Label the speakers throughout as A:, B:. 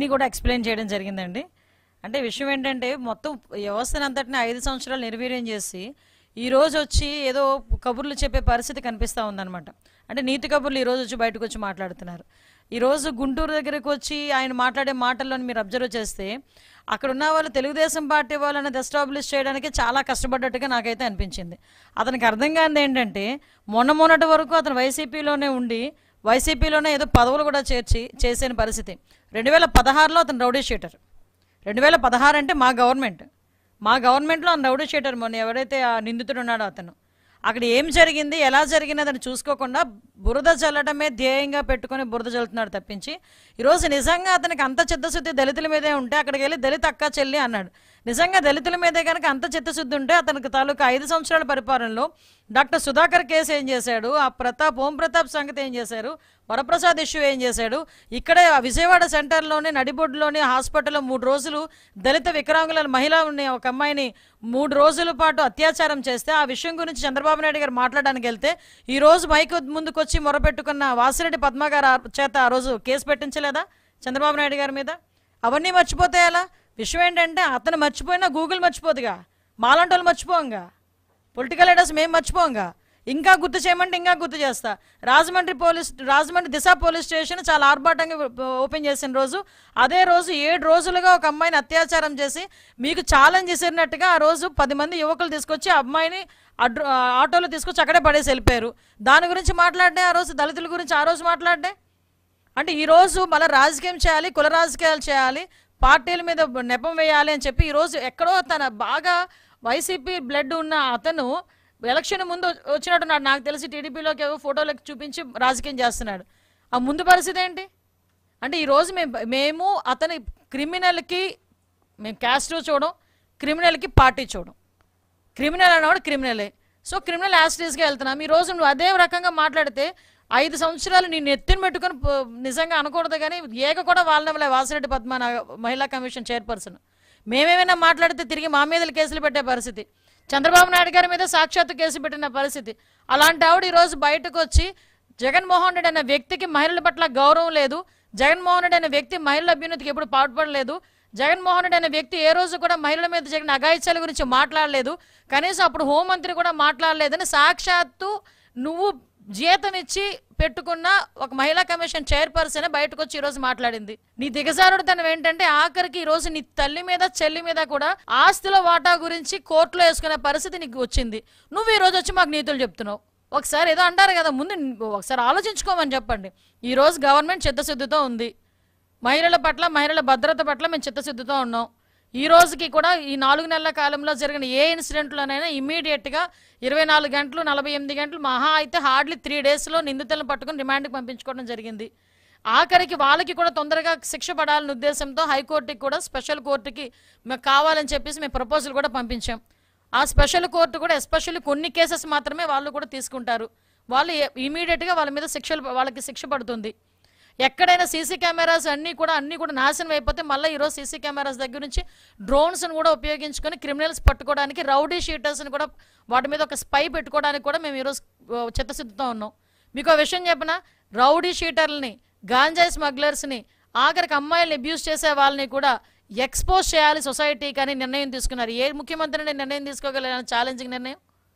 A: అన్నీ కూడా ఎక్స్ప్లెయిన్ చేయడం జరిగిందండి అంటే విషయం ఏంటంటే మొత్తం వ్యవస్థను అంతటిని ఐదు సంవత్సరాలు నిర్వీర్యం చేసి ఈ రోజు వచ్చి ఏదో కబుర్లు చెప్పే పరిస్థితి కనిపిస్తూ ఉందన్నమాట అంటే నీతి కబుర్లు ఈ రోజు వచ్చి బయటకు వచ్చి మాట్లాడుతున్నారు ఈ రోజు గుంటూరు దగ్గరికి వచ్చి ఆయన మాట్లాడే మాటల్లోని మీరు అబ్జర్వ్ చేస్తే అక్కడ ఉన్న వాళ్ళు తెలుగుదేశం పార్టీ వాళ్ళని ఎస్టాబ్లిష్ చేయడానికి చాలా కష్టపడ్డట్టుగా నాకైతే అనిపించింది అతనికి అర్థం కానిది ఏంటంటే మొన్న మొన్నటి వరకు అతను వైసీపీలోనే ఉండి వైసీపీలోనే ఏదో పదవులు కూడా చేర్చి చేసిన పరిస్థితి రెండు వేల పదహారులో అతను రౌడీ షీటర్ రెండు వేల పదహారు అంటే మా గవర్నమెంట్ మా గవర్నమెంట్లో ఆయన రౌడీ షీటర్ మొన్న ఎవరైతే ఆ నిందితుడు ఉన్నాడో అతను అక్కడ ఏం జరిగింది ఎలా జరిగింది అని చూసుకోకుండా బురద చల్లడమే ధ్యేయంగా పెట్టుకొని బురద చల్లుతున్నాడు తప్పించి ఈరోజు నిజంగా అతనికి అంత చిత్తశుద్ధి దళితుల మీదే ఉంటే అక్కడికి వెళ్ళి దళిత అక్క చెల్లి అన్నాడు నిజంగా దళితుల మీదే కనుక అంత చిత్తశుద్ధి ఉంటే అతనికి తాలూకా ఐదు సంవత్సరాల పరిపాలనలో డాక్టర్ సుధాకర్ కేసు ఏం చేశాడు ఆ ప్రతాప్ ఓం ప్రతాప్ సంగతి ఏం చేశారు వరప్రసాద్ ఇష్యూ ఏం చేశాడు ఇక్కడే ఆ విజయవాడ సెంటర్లోని నడిబొడ్డులోని హాస్పిటల్లో మూడు రోజులు దళిత వికలాంగుల మహిళ ఉన్న ఒక అమ్మాయిని మూడు రోజుల పాటు అత్యాచారం చేస్తే ఆ విషయం గురించి చంద్రబాబు నాయుడు గారు మాట్లాడడానికి వెళ్తే ఈ రోజు మైక్ ముందుకొచ్చి మొరపెట్టుకున్న వాసిరెడ్డి పద్మ గారు ఆ చేత ఆ రోజు కేసు పెట్టించలేదా చంద్రబాబు నాయుడు గారి మీద అవన్నీ మర్చిపోతే ఎలా విషయం ఏంటంటే అతను మర్చిపోయినా గూగుల్ మర్చిపోదుగా మాలాంటి వాళ్ళు మర్చిపోంగా పొలిటికల్ లీడర్స్ మేము మర్చిపోంగా ఇంకా గుర్తు చేయమంటే ఇంకా గుర్తు చేస్తా Rajahmundry police Rajahmundry Disha police station చాలా ఆర్భాటంగా ఓపెన్ చేసిన రోజు అదే రోజు ఏడు రోజులుగా ఒక అమ్మాయిని అత్యాచారం చేసి మీకు ఛాలెంజ్ చేసినట్టుగా ఆ రోజు పది మంది యువకులు తీసుకొచ్చి ఆ అమ్మాయిని అడ్డు ఆ ఆటోలో తీసుకొచ్చి అక్కడే పడేసి వెళ్ళిపోయారు దాని గురించి మాట్లాడే ఆ రోజు దళితుల గురించి ఆ రోజు మాట్లాడే అంటే ఈ రోజు మళ్ళీ రాజకీయం చేయాలి కుల రాజకీయాలు చేయాలి పార్టీల మీద నెపం వేయాలి అని చెప్పి ఈరోజు ఎక్కడో తన బాగా వైసీపీ బ్లడ్ ఉన్న అతను ఎలక్షన్ ముందు వచ్చినట్టున్నాడు నాకు తెలిసి టీడీపీలోకి ఏవో ఫోటోలకు చూపించి రాజకీయం చేస్తున్నాడు ఆ ముందు పరిస్థితి ఏంటి అంటే ఈరోజు మేము మేము అతని క్రిమినల్కి మేము క్యాస్ట్ చూడడం క్రిమినల్కి పార్టీ చూడడం క్రిమినల్ అన్నవాడు క్రిమినలే సో క్రిమినల్ యాసిటీస్గా వెళ్తున్నాం ఈ రోజు నువ్వు అదే రకంగా మాట్లాడితే ఐదు సంవత్సరాలు నేను ఎత్తిన పెట్టుకొని పో- నిజంగా అనకూడదు కానీ ఏక కూడా వాళ్ళ వాసిరెడ్డి పద్మ నా మహిళా కమిషన్ చైర్పర్సన్ మేమేమైనా మాట్లాడితే తిరిగి మా మీద కేసులు పెట్టే పరిస్థితి చంద్రబాబు నాయుడు గారి మీద సాక్షాత్తు కేసు పెట్టిన పరిస్థితి అలాంటి ఆవిడ ఈరోజు బయటకు వచ్చి జగన్మోహన్ రెడ్డి అనే వ్యక్తికి మహిళల పట్ల గౌరవం లేదు జగన్మోహన్ రెడ్డి అనే వ్యక్తి మహిళల అభ్యున్నతికి ఎప్పుడు పాటుపడలేదు జగన్మోహన్ రెడ్డి అనే వ్యక్తి ఏ రోజు కూడా మహిళల మీద జరిగిన అఘాయిత్యాల గురించి మాట్లాడలేదు కనీసం అప్పుడు హోంమంత్రి కూడా మాట్లాడలేదని సాక్షాత్తు నువ్వు జీతం ఇచ్చి పెట్టుకున్న ఒక మహిళా కమిషన్ చైర్పర్సన్ బయటకు వచ్చి ఈరోజు మాట్లాడింది నీ దిగజారుడుతనం ఏంటంటే ఆఖరికి ఈ రోజు నీ తల్లి మీద చెల్లి మీద కూడా ఆస్తుల వాటా గురించి కోర్టులో వేసుకునే పరిస్థితి నీకు వచ్చింది నువ్వు ఈ రోజు వచ్చి మాకు నీతులు చెప్తున్నావు ఒకసారి ఏదో అంటారు కదా ముందు ఒకసారి ఆలోచించుకోమని చెప్పండి ఈ రోజు గవర్నమెంట్ చిత్తశుద్ధితో ఉంది మహిళల పట్ల మహిళల భద్రత పట్ల మేము చిత్తశుద్ధితో ఉన్నాం ఈ రోజుకి కూడా ఈ నాలుగు నెలల కాలంలో జరిగిన ఏ ఇన్సిడెంట్లోనైనా ఇమ్మీడియట్గా ఇరవై నాలుగు గంటలు నలభై ఎనిమిది గంటలు మహా అయితే హార్డ్లీ త్రీ డేస్లో నిందితులను పట్టుకుని రిమాండ్కి పంపించుకోవడం జరిగింది ఆఖరికి వాళ్ళకి కూడా తొందరగా శిక్ష పడాలనే ఉద్దేశంతో హైకోర్టుకి కూడా స్పెషల్ కోర్టుకి మేము కావాలని చెప్పేసి మేము ప్రపోజల్ కూడా పంపించాం ఆ స్పెషల్ కోర్టు కూడా ఎస్పెషల్లీ కొన్ని కేసెస్ మాత్రమే వాళ్ళు కూడా తీసుకుంటారు వాళ్ళు ఇమీడియట్గా వాళ్ళ మీద శిక్షలు వాళ్ళకి శిక్ష పడుతుంది ఎక్కడైనా సీసీ కెమెరాస్ అన్నీ కూడా అన్నీ కూడా నాశనం అయిపోతే మళ్ళీ ఈరోజు సీసీ కెమెరాస్ దగ్గర నుంచి డ్రోన్స్ని కూడా ఉపయోగించుకొని క్రిమినల్స్ పట్టుకోవడానికి రౌడీ షీటర్స్ని కూడా వాటి మీద ఒక స్పై పెట్టుకోవడానికి కూడా మేము ఈరోజు ఆ, చిత్తశుద్ధితో ఉన్నాం మీకు ఒక విషయం చెప్పిన రౌడీ షీటర్లని గాంజాయి స్మగ్లర్స్ని ఆఖరికి అమ్మాయిల్ని అబ్యూస్ చేసే వాళ్ళని కూడా ఎక్స్పోజ్ చేయాలి సొసైటీకి అని నిర్ణయం తీసుకున్నారు ఏ ముఖ్యమంత్రిని నిర్ణయం తీసుకోగల ఛాలెంజింగ్ నిర్ణయం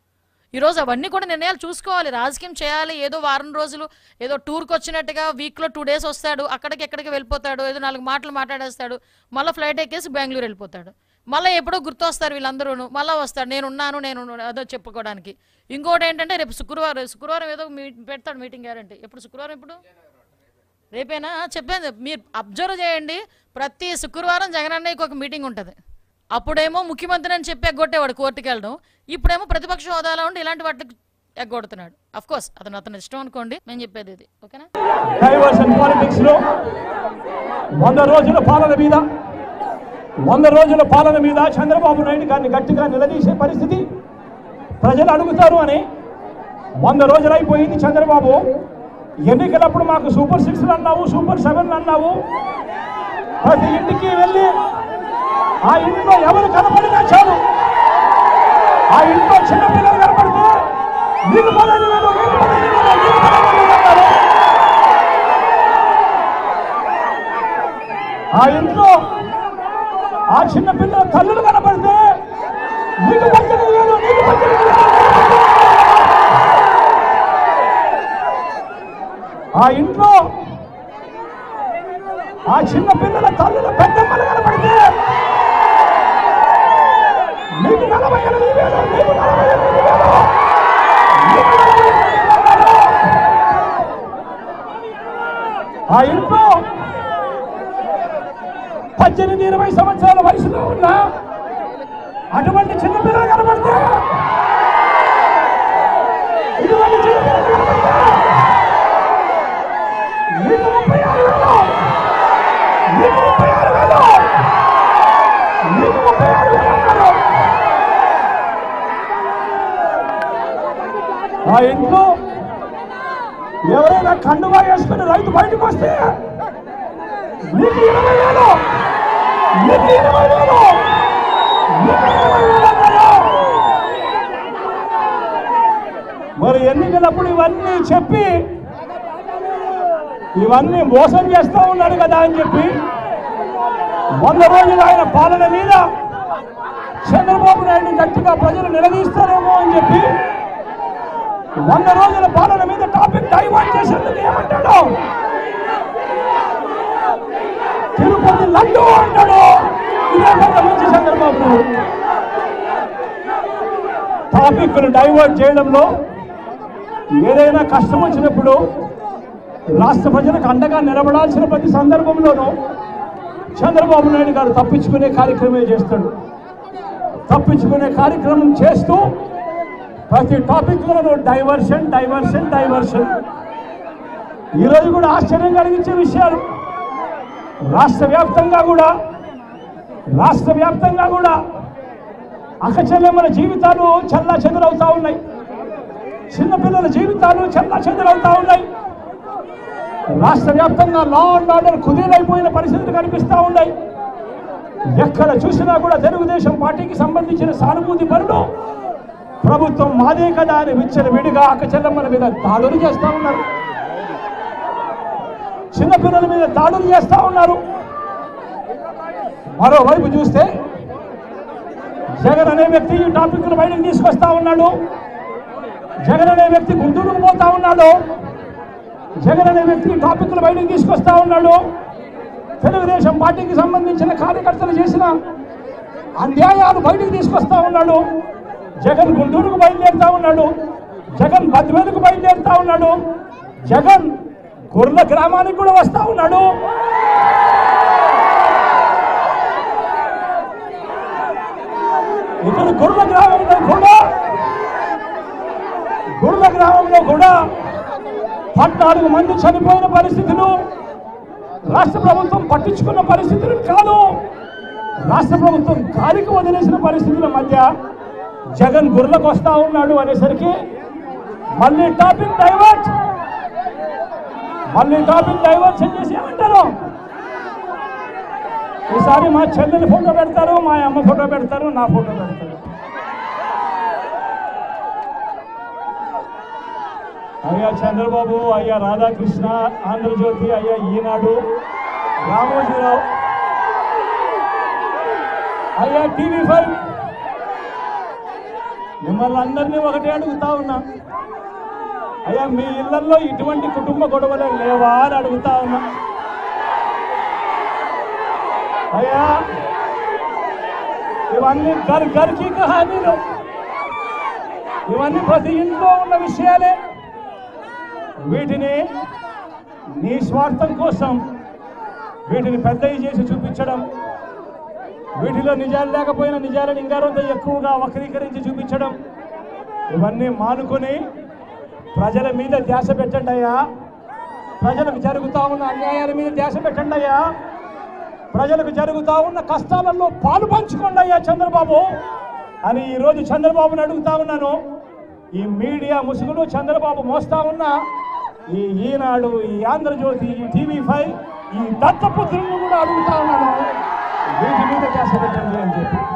A: ఈరోజు అవన్నీ కూడా నిర్ణయాలు చూసుకోవాలి రాజకీయం చేయాలి ఏదో వారం రోజులు ఏదో టూర్కి వచ్చినట్టుగా వీక్లో టూ డేస్ వస్తాడు అక్కడికి ఎక్కడికి వెళ్ళిపోతాడు ఏదో నాలుగు మాటలు మాట్లాడేస్తాడు మళ్ళీ ఫ్లైట్ ఎక్కేసి బెంగళూరు వెళ్ళిపోతాడు మళ్ళీ ఎప్పుడో గుర్తొస్తారు వీళ్ళందరూ మళ్ళీ వస్తాడు నేను ఉన్నాను నేను ఉన్నాను, అదో చెప్పుకోవడానికి ఇంకోటి ఏంటంటే రేపు శుక్రవారం శుక్రవారం ఏదో మీ పెడతాడు మీటింగ్ గ్యారంటీ ఎప్పుడు శుక్రవారం ఇప్పుడు రేపేనా చెప్పాను మీరు అబ్జర్వ్ చేయండి ప్రతి శుక్రవారం జగన్ అన్నయ్యకి ఒక మీటింగ్ ఉంటుంది అప్పుడేమో ముఖ్యమంత్రి అని చెప్పి ఎగ్గొట్టేవాడు కోర్టుకి వెళ్ళడం ఇప్పుడేమో ప్రతిపక్ష హోదాలో ఉండి ఇలాంటి వాటికి ఎగ్గొడుతున్నాడు అఫ్ కోర్స్ అతను అతను ఇష్టం అనుకోండి నేను చెప్పేది ఇది ఓకేనా
B: డైవర్షన్ పాలిటిక్స్ లో వంద రోజుల పాలన మీద వంద రోజుల పాలన మీద చంద్రబాబు నాయుడు గారిని గట్టిగా నిలదీసే పరిస్థితి ప్రజలు అడుగుతారు అని వంద రోజులు అయిపోయింది చంద్రబాబు ఎన్నికలప్పుడు మాకు సూపర్ సిక్స్ అన్నావు సూపర్ సెవెన్ అన్నావు ప్రతి ఇంటికి వెళ్ళి ఆ ఇంట్లో ఎవరు కనపడినా చాలు ఆ ఇంట్లో చిన్నపిల్లలు కనపడితే నీకు పదవి లేదు నీకు పదవి లేదు నీకు పదవి లేదు అన్నారు ఆ ఇంట్లో ఆ చిన్న పిల్లల తల్లులు కనబడితే నీకు పద్దెనిమిది వేలు నీకు పద్దెనిమిది వేలు ఆ ఇంట్లో ఆ చిన్న పిల్లల తల్లుల పెద్దమ్మలు కనబడితే నీకు నలభై ఎనిమిది వేలు నీకు నలభై ఎనిమిది వేలు నీకు నలభై ఎనిమిది వేలు. ఆ ఇంట్లో పద్దెనిమిది ఇరవై సంవత్సరాల వయసులో ఉన్న అటువంటి చిన్నపిల్లలు కనబడితే ఇటువంటి చిన్నపిల్లలు కనబడితే నీకు ముప్పై ఆరు వేలు నీకు ముప్పై ఆరు వేలు నీకు ముప్పై ఆరు వేలు అన్నారు. ఆ ఇంట్లో ఎవరైనా కండువా వేసుకుని రైతు బయటకు వస్తే నీకు ఇరవై వేలు నీకు ఇరవై వేలు నీకు ఇరవై వేలు అన్నారు. మరి ఎన్నికలప్పుడు ఇవన్నీ చెప్పి ఇవన్నీ మోసం చేస్తూ ఉన్నాడు కదా అని చెప్పి వంద రోజులు ఆయన పాలన మీద చంద్రబాబు నాయుడు గట్టిగా ప్రజలు నిలదీస్తారేమో అని చెప్పి వంద రోజుల పాలన మీద టాపిక్ డైవర్ట్ చేసేందుకు ఏమంటాడు తిరుపతి లడ్డు అంటాడు ఇదే పెద్ద మంచి చంద్రబాబు టాపిక్ను డైవర్ట్ చేయడంలో ఏదైనా కష్టం వచ్చినప్పుడు రాష్ట్ర ప్రజలకు అండగా నిలబడాల్సిన ప్రతి సందర్భంలోనూ చంద్రబాబు నాయుడు గారు తప్పించుకునే కార్యక్రమే చేస్తాడు తప్పించుకునే కార్యక్రమం చేస్తూ ప్రతి టాపిక్లోనూ డైవర్షన్ డైవర్షన్ డైవర్షన్ ఈరోజు కూడా ఆశ్చర్యం కలిగించే విషయాలు రాష్ట్ర వ్యాప్తంగా కూడా రాష్ట్ర వ్యాప్తంగా కూడా అక్కచెల్లెమ్మల జీవితాలు చల్లా చెదరవుతా ఉన్నాయి చిన్నపిల్లల జీవితాలు చల్లా చెదరవుతా ఉన్నాయి రాష్ట్ర వ్యాప్తంగా లా అండ్ ఆర్డర్ కుదేలైపోయిన పరిస్థితులు కనిపిస్తూ ఉన్నాయి ఎక్కడ చూసినా కూడా తెలుగుదేశం పార్టీకి సంబంధించిన సానుభూతి పనులు ప్రభుత్వం మాదే కదా అని విచ్చల విడిగా అక్కచెల్లమ్మల మీద దాడులు చేస్తూ ఉన్నారు చిన్నపిల్లల మీద దాడులు చేస్తూ ఉన్నారు మరోవైపు చూస్తే జగన్ అనే వ్యక్తి ఈ టాపిక్ను బయటకు తీసుకొస్తా ఉన్నాడు జగన్ అనే వ్యక్తి గుంటూరుకు పోతా ఉన్నాడు జగన్ అనే వ్యక్తి ఈ టాపిక్ను బయటకు తీసుకొస్తా ఉన్నాడు తెలుగుదేశం పార్టీకి సంబంధించిన కార్యకర్తలు చేసిన అన్యాయాలు బయటకు తీసుకొస్తా ఉన్నాడు జగన్ గుంటూరుకు బయలుదేరుతా ఉన్నాడు జగన్ బద్వేలుకు బయలుదేరుతా ఉన్నాడు జగన్ గుర్ల గ్రామానికి కూడా వస్తా ఉన్నాడు ఇక్కడ గుర్ల గ్రామంలో కూడా గుర్ల గ్రామంలో కూడా పద్నాలుగు మంది చనిపోయిన పరిస్థితులు రాష్ట్ర ప్రభుత్వం పట్టించుకున్న పరిస్థితులు కాదు రాష్ట్ర ప్రభుత్వం గాలికి వదిలేసిన పరిస్థితుల మధ్య జగన్ గుర్లకు వస్తా ఉన్నాడు అనేసరికి మళ్ళీ టాపిక్ డైవర్ట్ మళ్ళీ టాపిక్ డైవర్ట్ చేసి ఏమంటారు ఈసారి మా చెల్లెలి ఫోటో పెడతారు మా అమ్మ ఫోటో పెడతారు నా ఫోటో పెడతారు అయ్యా చంద్రబాబు అయ్యా రాధాకృష్ణ ఆంధ్రజ్యోతి అయ్యా ఈనాడు రామోజీరావు అయ్యా టీవీ ఫైవ్ మిమ్మల్ని అందరినీ ఒకటే అడుగుతా ఉన్నా అయ్యా మీ ఇళ్లలో ఇటువంటి కుటుంబ గొడవలు లేవా అని అడుగుతా ఉన్నా అయ్యా ఇవన్నీ గర్ గర్కి కహానీలు ఇవన్నీ ప్రతి ఇంట్లో ఉన్న విషయాలే వీటిని నీ స్వార్థం కోసం వీటిని పెద్దవి చేసి చూపించడం వీటిలో నిజాలు లేకపోయినా నిజాలను ఇంకారంత ఎక్కువగా వక్రీకరించి చూపించడం ఇవన్నీ మానుకొని ప్రజల మీద ధ్యాస పెట్టండి అయ్యా ప్రజలకు జరుగుతా ఉన్న అన్యాయాల మీద ధ్యాస పెట్టండి అయ్యా ప్రజలకు జరుగుతా ఉన్న కష్టాలలో పాలు పంచుకోండి అయ్యా చంద్రబాబు అని ఈరోజు చంద్రబాబుని అడుగుతా ఉన్నాను ఈ మీడియా ముసుగులు చంద్రబాబు మోస్తా ఉన్న ఈ ఈనాడు ఈ ఆంధ్రజ్యోతి ఈ టీవీ ఫైవ్ ఈ దత్తపుత్రులను కూడా అడుగుతా ఉన్నాను వీటి మీద చేస పెట్టండి అని చెప్పి